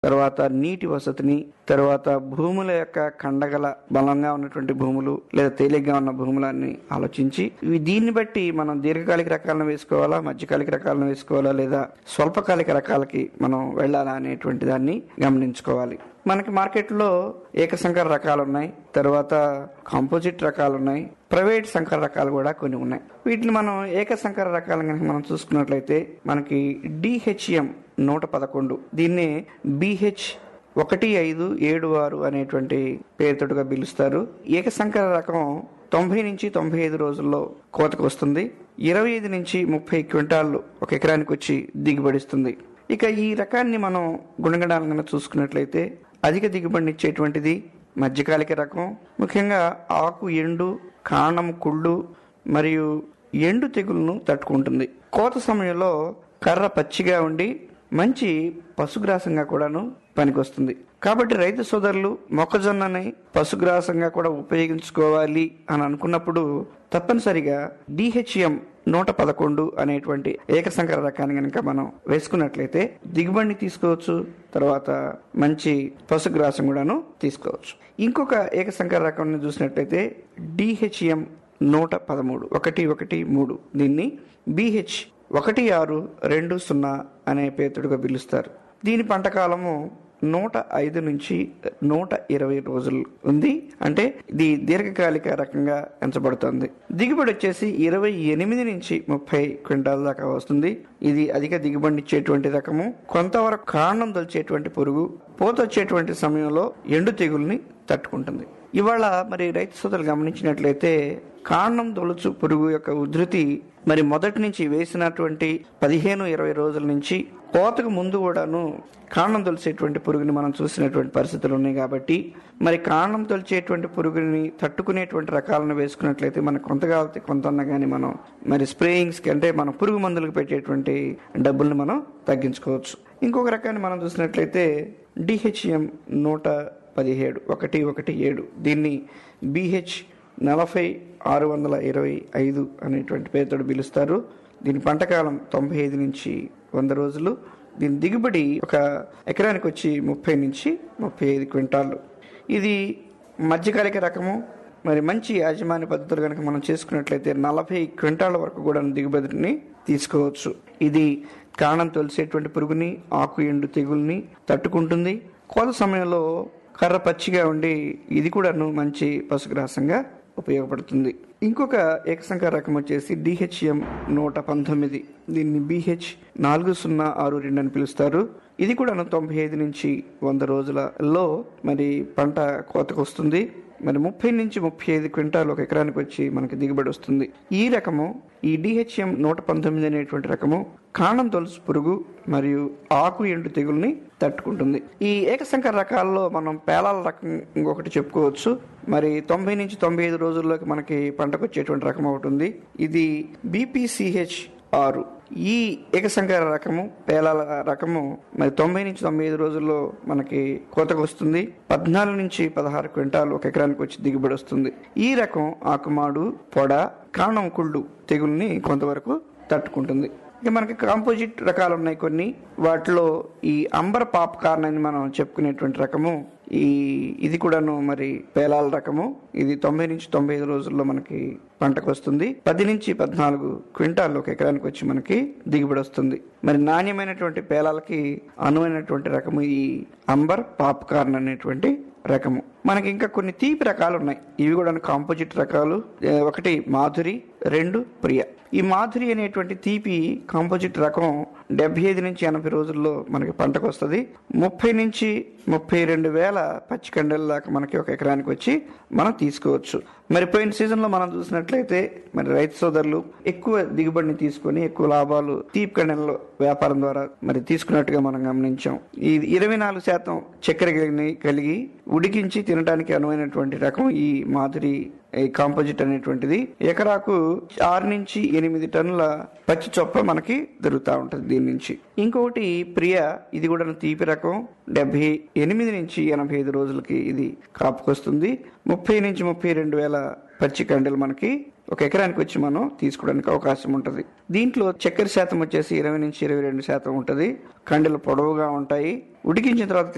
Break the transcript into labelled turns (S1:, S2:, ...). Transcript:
S1: తర్వాత నీటి వసతిని తర్వాత భూముల యొక్క కండగల బలంగా ఉన్నటువంటి భూములు లేదా తేలిగ్గా ఉన్న భూములని ఆలోచించి ఇవి దీన్ని బట్టి మనం దీర్ఘకాలిక రకాలను వేసుకోవాలా మధ్యకాలిక రకాలను వేసుకోవాలా లేదా స్వల్పకాలిక రకాలకి మనం వెళ్ళాలా అనేటువంటి దాన్ని గమనించుకోవాలి మనకి మార్కెట్లో ఏకసంకర రకాలు ఉన్నాయి తర్వాత కాంపోజిట్ రకాలు ఉన్నాయి ప్రైవేట్ సంకర రకాలు కూడా కొన్ని ఉన్నాయి వీటిని మనం ఏకసంకర రకాలను కనుక మనం చూసుకున్నట్లయితే మనకి డిహెచ్ఎం నూట పదకొండు దీన్ని బిహెచ్ ఒకటి ఐదు ఏడు ఆరు అనేటువంటి పేరుతోటిగా పిలుస్తారు ఏకసంకర రకం తొంభై నుంచి తొంభై ఐదు రోజుల్లో కోతకు వస్తుంది ఇరవై ఐదు నుంచి ముప్పై క్వింటాళ్ళు ఒక ఎకరానికి వచ్చి దిగుబడిస్తుంది ఇక ఈ రకాన్ని మనం గుణగణాలను చూసుకున్నట్లయితే అధిక దిగుబడినిచ్చేటువంటిది మధ్యకాలిక రకం ముఖ్యంగా ఆకు ఎండు కాండం కుళ్ళు మరియు ఎండు తెగులను తట్టుకుంటుంది కోత సమయంలో కర్ర పచ్చిగా ఉండి మంచి పశుగ్రాసంగా కూడాను పనికొస్తుంది కాబట్టి రైతు సోదరులు మొక్కజొన్నని పశుగ్రాసంగా కూడా ఉపయోగించుకోవాలి అని అనుకున్నప్పుడు తప్పనిసరిగా డిహెచ్ఎం నూట పదకొండు అనేటువంటి ఏకసంకర రకాన్ని కనుక మనం వేసుకున్నట్లయితే దిగుబడిని తీసుకోవచ్చు తర్వాత మంచి పశుగ్రాసం కూడాను తీసుకోవచ్చు ఇంకొక ఏకసంకర రకాన్ని చూసినట్లయితే డిహెచ్ఎం నూట పదమూడు ఒకటి ఒకటి మూడు దీన్ని బిహెచ్ ఒకటి ఆరు రెండు సున్నా అనే పేతుడుగా పిలుస్తారు దీని పంట కాలము నూట ఐదు నుంచి నూట ఇరవై రోజులు ఉంది అంటే ఇది దీర్ఘకాలిక రకంగా ఎంచబడుతుంది దిగుబడి వచ్చేసి ఇరవై ఎనిమిది నుంచి ముప్పై క్వింటాల దాకా వస్తుంది ఇది అధిక దిగుబడి ఇచ్చేటువంటి రకము కొంతవరకు కారణం దొల్చేటువంటి పురుగు పోత వచ్చేటువంటి సమయంలో ఎండు తెగుల్ని తట్టుకుంటుంది ఇవాళ మరి రైతు సోదరులు గమనించినట్లయితే కాండం దొలుచు పురుగు యొక్క ఉధృతి మరి మొదటి నుంచి వేసినటువంటి పదిహేను ఇరవై రోజుల నుంచి కోతకు ముందు కూడాను కాండం తొలిచేటువంటి పురుగుని మనం చూసినటువంటి పరిస్థితులు ఉన్నాయి కాబట్టి మరి కాండం తొలిచేటువంటి పురుగుని తట్టుకునేటువంటి రకాలను వేసుకున్నట్లయితే మనకు కొంత కావాలి కొంత అన్నా కానీ మనం మరి స్ప్రేయింగ్స్కి అంటే మనం పురుగు మందులకు పెట్టేటువంటి డబ్బుల్ని మనం తగ్గించుకోవచ్చు ఇంకొక రకాన్ని మనం చూసినట్లయితే డిహెచ్ఎం నూట పదిహేడు ఒకటి ఒకటి ఏడు దీన్ని బిహెచ్ నలభై ఆరు వందల ఇరవై ఐదు అనేటువంటి పేరుతో పిలుస్తారు దీని పంటకాలం తొంభై ఐదు నుంచి వంద రోజులు దీని దిగుబడి ఒక ఎకరానికి వచ్చి ముప్పై నుంచి ముప్పై ఐదు క్వింటాళ్ళు ఇది మధ్యకాలిక రకము మరి మంచి యాజమాన్య పద్ధతులు కనుక మనం చేసుకున్నట్లయితే నలభై క్వింటాల వరకు కూడా దిగుబడిని తీసుకోవచ్చు ఇది కాణం తొలిసేటువంటి పురుగుని ఆకు ఎండు తెగుల్ని తట్టుకుంటుంది కోత సమయంలో కర్ర పచ్చిగా ఉండి ఇది కూడాను మంచి పశుగ్రాసంగా ఉపయోగపడుతుంది ఇంకొక ఏకసంకర రకం వచ్చేసి డిహెచ్ఎం నూట పంతొమ్మిది దీన్ని బిహెచ్ నాలుగు సున్నా ఆరు రెండు అని పిలుస్తారు ఇది కూడా తొంభై ఐదు నుంచి వంద రోజులలో మరి పంట కోతకు వస్తుంది మరి ముప్పై నుంచి ముప్పై ఐదు క్వింటాల్ ఒక ఎకరానికి వచ్చి మనకి దిగుబడి వస్తుంది ఈ రకము ఈ డిహెచ్ఎం నూట పంతొమ్మిది అనేటువంటి రకము కాండం తొలుసు పురుగు మరియు ఆకు ఎండు తెగుల్ని తట్టుకుంటుంది ఈ ఏకసంకర రకాల్లో మనం పేలాల రకం ఇంకొకటి చెప్పుకోవచ్చు మరి తొంభై నుంచి తొంభై ఐదు రోజుల్లోకి మనకి పంటకు వచ్చేటువంటి రకం ఒకటి ఉంది ఇది బీపీసీహెచ్ ఆరు ఈ ఏకసంకర రకము పేలాల రకము మరి తొంభై నుంచి తొంభై ఐదు రోజుల్లో మనకి కోతకు వస్తుంది పద్నాలుగు నుంచి పదహారు క్వింటాలు ఒక ఎకరానికి వచ్చి దిగుబడి వస్తుంది ఈ రకం ఆకుమాడు పొడ కాండం కుళ్ళు తెగుల్ని కొంతవరకు తట్టుకుంటుంది ఇక మనకి కాంపోజిట్ రకాలు ఉన్నాయి కొన్ని వాటిలో ఈ అంబర్ పాప్కార్న్ అని మనం చెప్పుకునేటువంటి రకము ఈ ఇది కూడాను మరి పేలాల రకము ఇది తొంభై నుంచి తొంభై ఐదు రోజుల్లో మనకి పంటకు వస్తుంది పది నుంచి పద్నాలుగు క్వింటాల్ ఒక ఎకరానికి వచ్చి మనకి దిగుబడి వస్తుంది మరి నాణ్యమైనటువంటి పేలాలకి అనువైనటువంటి రకము ఈ అంబర్ పాప్కార్న్ అనేటువంటి రకము మనకి ఇంకా కొన్ని తీపి రకాలు ఉన్నాయి ఇవి కూడా కాంపోజిట్ రకాలు ఏ, ఒకటి మాధురి రెండు ప్రియ ఈ మాధురి అనేటువంటి తీపి కాంపోజిట్ రకం డెబ్బై ఐదు నుంచి ఎనభై రోజుల్లో మనకి పంటకు వస్తుంది ముప్పై నుంచి ముప్పై రెండు వేల పచ్చికండల దాకా మనకి ఒక ఎకరానికి వచ్చి మనం తీసుకోవచ్చు మరి పోయిన సీజన్లో మనం చూసినట్లయితే మరి రైతు సోదరులు ఎక్కువ దిగుబడిని తీసుకొని ఎక్కువ లాభాలు తీపి కండెల వ్యాపారం ద్వారా మరి తీసుకున్నట్టుగా మనం గమనించాం ఈ ఇరవై నాలుగు శాతం చక్కెర కలిగి కలిగి ఉడికించి తినడానికి అనువైనటువంటి రకం ఈ మాధురి ఈ కాంపోజిట్ అనేటువంటిది ఎకరాకు ఆరు నుంచి ఎనిమిది టన్నుల పచ్చి చొప్ప మనకి దొరుకుతా ఉంటది దీని నుంచి ఇంకొకటి ప్రియ ఇది కూడా తీపి రకం డెబ్బై ఎనిమిది నుంచి ఎనభై ఐదు రోజులకి ఇది కాపుకొస్తుంది ముప్పై నుంచి ముప్పై రెండు వేల పచ్చి కండలు మనకి ఒక ఎకరానికి వచ్చి మనం తీసుకోవడానికి అవకాశం ఉంటుంది దీంట్లో చక్కెర శాతం వచ్చేసి ఇరవై నుంచి ఇరవై రెండు శాతం ఉంటుంది కండలు పొడవుగా ఉంటాయి ఉడికించిన తర్వాత